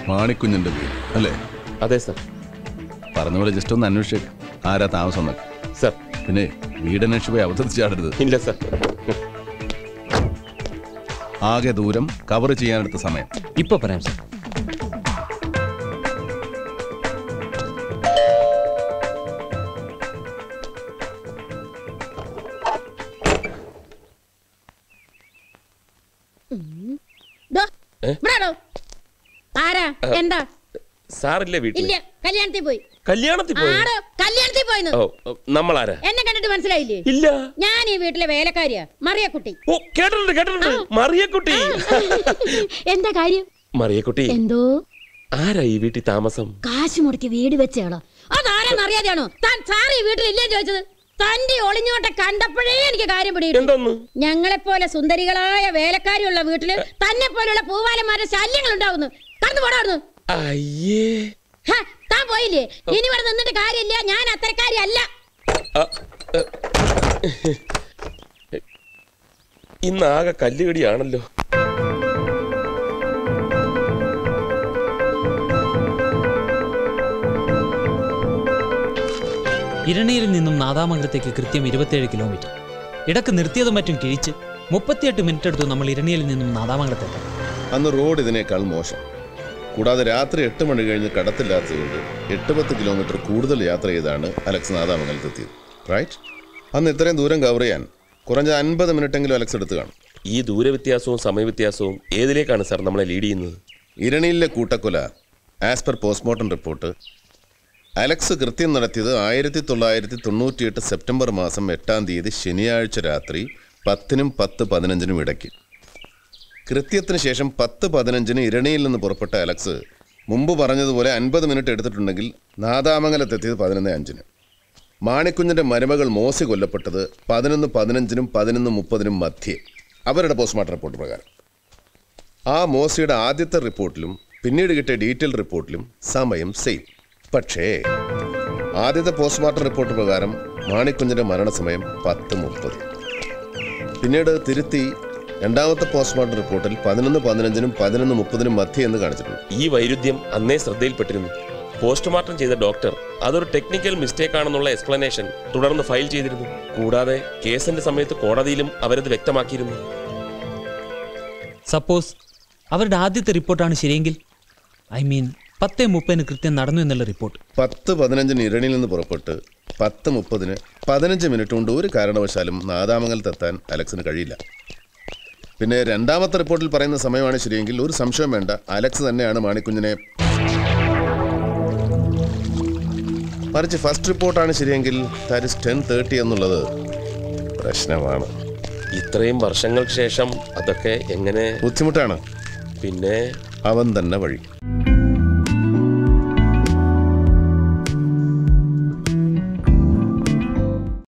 മാണിക്കുഞ്ഞിന്റെ വീട് അല്ലേ അതെ സർ പറഞ്ഞ പോലെ ജസ്റ്റ് ഒന്ന് അന്വേഷിച്ചേക്ക് ആരാ താമസം എന്നൊക്കെ സർ പിന്നെ വീട് അന്വേഷിച്ച് പോയി അവതരിച്ച് ചാടരുത് ഇല്ല സർ ആകെ ദൂരം കവർ ചെയ്യാനെടുത്ത സമയം ഇപ്പൊ പറയാം സാർ ദോ, ഏ? ഇവിടാണോ? ആരാ എന്താ സാറില്ലേ വീട്ടിൽ ഇല്ല കല്യാണത്തിൽ പോയി കല്യാണത്തിൽ പോയി ആടോ കല്യാണത്തിൽ പോയിന്ന് ഓ ഓ, നമ്മളാരാ എന്നെ കണ്ടിട്ട് മനസ്സിലായില്ലേ ഇല്ല ഞാൻ ഈ വീട്ടിലെ വേലക്കാരിയാ മറിയക്കുട്ടി ഓ കേട്ടിട്ടുണ്ട് കേട്ടിട്ടുണ്ട് മറിയക്കുട്ടി എന്താ കാര്യം മറിയക്കുട്ടി എന്തോ ആരാ ഈ വീട്ടിൽ താമസം കാശ് മുടക്കി വീട് വെച്ചയാളോ അതാരെന്ന് അറിയാതെയാണോ താൻ സാറ് ഈ വീട്ടിൽ ഇല്ലേ ചോദിച്ചത് തന്റെ ഒളിഞ്ഞോട്ടെ കണ്ടപ്പോഴേ എനിക്ക് കാര്യം പിടിയിട്ടു എന്തോന്ന് ഞങ്ങളെപ്പോലെ സുന്ദരികളായ വേലക്കാരിയുള്ള വീട്ടില് തന്നെ പോലുള്ള പൂവാലന്മാരുടെ ശല്യങ്ങൾ ഉണ്ടാവുന്നു കടന്നു പോടാവുന്നു അയ്യേ താൻ പോയില്ലേ ഇനി ഇവിടെ നിന്നിട്ട് കാര്യമില്ല ഞാൻ അത്തരക്കാരി അല്ല ആ, എ, ഇന്നാകെ കല്ലുകടിയാണല്ലോ ഇരണിയിൽ നിന്നും നാദാമംഗലത്തേക്ക് കൃത്യം ഇരുപത്തിയേഴ് കിലോമീറ്റർ ഇടക്ക് നിർത്തിയതും മറ്റും കിഴിച്ച് മുപ്പത്തിയെട്ട് മിനിറ്റ് എടുത്തു നമ്മൾ ഇരണിയിൽ നിന്നും നാദാമംഗലത്തെത്താൻ അന്ന് റോഡ് ഇതിനേക്കാൾ മോശം കൂടാതെ രാത്രി എട്ട് മണി കഴിഞ്ഞ് കടത്തില്ലാത്തതുകൊണ്ട് എട്ട് പത്ത് കിലോമീറ്റർ കൂടുതൽ യാത്ര ചെയ്താണ് അലക്സ് നാദാമംഗലത്തെത്തിയത് റൈറ്റ് അന്ന് ഇത്രയും ദൂരം കവർ ചെയ്യാൻ കുറഞ്ഞ അൻപത് മിനിറ്റെങ്കിലും അലക്സ് എടുത്ത് കാണും ഈ ദൂരവ്യത്യാസവും സമയവ്യത്യാസവും ഏതിലേക്കാണ് സാർ നമ്മളെ ലീഡ് ചെയ്യുന്നത് ഇരണിയിലെ കൂട്ടക്കൊല as per postmortem report Alex കൃത്യം നടത്തിയത് ആയിരത്തി തൊള്ളായിരത്തി തൊണ്ണൂറ്റിയെട്ട് സെപ്റ്റംബർ മാസം എട്ടാം തീയതി ശനിയാഴ്ച രാത്രി പത്തിനും പത്ത് പതിനഞ്ചിനും ഇടയ്ക്ക് കൃത്യത്തിന് ശേഷം പത്ത് പതിനഞ്ചിന് ഇരണിയിൽ നിന്ന് പുറപ്പെട്ട അലക്സ് മുമ്പ് പറഞ്ഞതുപോലെ അൻപത് മിനിറ്റ് എടുത്തിട്ടുണ്ടെങ്കിൽ നാദാമംഗലത്തെത്തിയത് പതിനൊന്ന് അഞ്ചിന് മാണിക്കുഞ്ഞിന്റെ മരുമകൾ മോസി കൊല്ലപ്പെട്ടത് പതിനൊന്ന് പതിനഞ്ചിനും പതിനൊന്ന് മുപ്പതിനും മധ്യേ അവരുടെ പോസ്റ്റ്മോർട്ടം റിപ്പോർട്ട് പ്രകാരം ആ മോസിയുടെ ആദ്യത്തെ റിപ്പോർട്ടിലും പിന്നീട് കിട്ടിയ ഡീറ്റെയിൽ റിപ്പോർട്ടിലും സമയം സെയിം പക്ഷേ ആദ്യത്തെ പോസ്റ്റ്മോർട്ടം റിപ്പോർട്ട് പ്രകാരം മാണിക്കുഞ്ഞിന്റെ മരണസമയം പത്ത് മുപ്പത് പിന്നീട് തിരുത്തി രണ്ടാമത്തെ പോസ്റ്റ്മോർട്ടം റിപ്പോർട്ടിൽ പതിനൊന്ന് പതിനഞ്ചിനും പതിനൊന്ന് മുപ്പതിനും മധ്യ എന്ന് കാണിച്ചിട്ടുണ്ട് ഈ വൈരുദ്ധ്യം അന്നേ ശ്രദ്ധയിൽപ്പെട്ടിരുന്നു പോസ്റ്റ്മോർട്ടം ചെയ്ത ഡോക്ടർ അതൊരു ടെക്നിക്കൽ മിസ്റ്റേക്ക് ആണെന്നുള്ള എക്സ്പ്ലനേഷൻ തുടർന്ന് ഫയൽ ചെയ്തിരുന്നു കൂടാതെ കേസിന്റെ സമയത്ത് കോടതിയിലും അവരത് വ്യക്തമാക്കിയിരുന്നു സപ്പോസ് അവരുടെ ആദ്യത്തെ റിപ്പോർട്ടാണ് ശരിയെങ്കിൽ ഐ മീൻ പത്തേ മുപ്പതിന് കൃത്യം നടന്നു എന്നുള്ള റിപ്പോർട്ട് പത്ത് പതിനഞ്ചിന് ഇരണിയിൽ നിന്ന് പുറപ്പെട്ട് പത്ത് മുപ്പതിന് പതിനഞ്ച് മിനിറ്റ് കൊണ്ട് ഒരു കാരണവശാലും നാദാമംഗലത്തെത്താൻ അലക്സിന് കഴിയില്ല പിന്നെ രണ്ടാമത്തെ റിപ്പോർട്ടിൽ പറയുന്ന സമയമാണ് ശരിയെങ്കിൽ ഒരു സംശയം വേണ്ട അലക്സ് തന്നെയാണ് മാണിക്കുഞ്ഞിനെ മറിച്ച് ഫസ്റ്റ് റിപ്പോർട്ടാണ് ശരിയെങ്കിൽ ദാറ്റ് ഇസ് ടെൻ തേർട്ടി എന്നുള്ളത് പ്രശ്നമാണ് ഇത്രയും വർഷങ്ങൾക്ക് ശേഷം അതൊക്കെ എങ്ങനെ ബുദ്ധിമുട്ടാണ് പിന്നെ അവൻ തന്നെ വഴി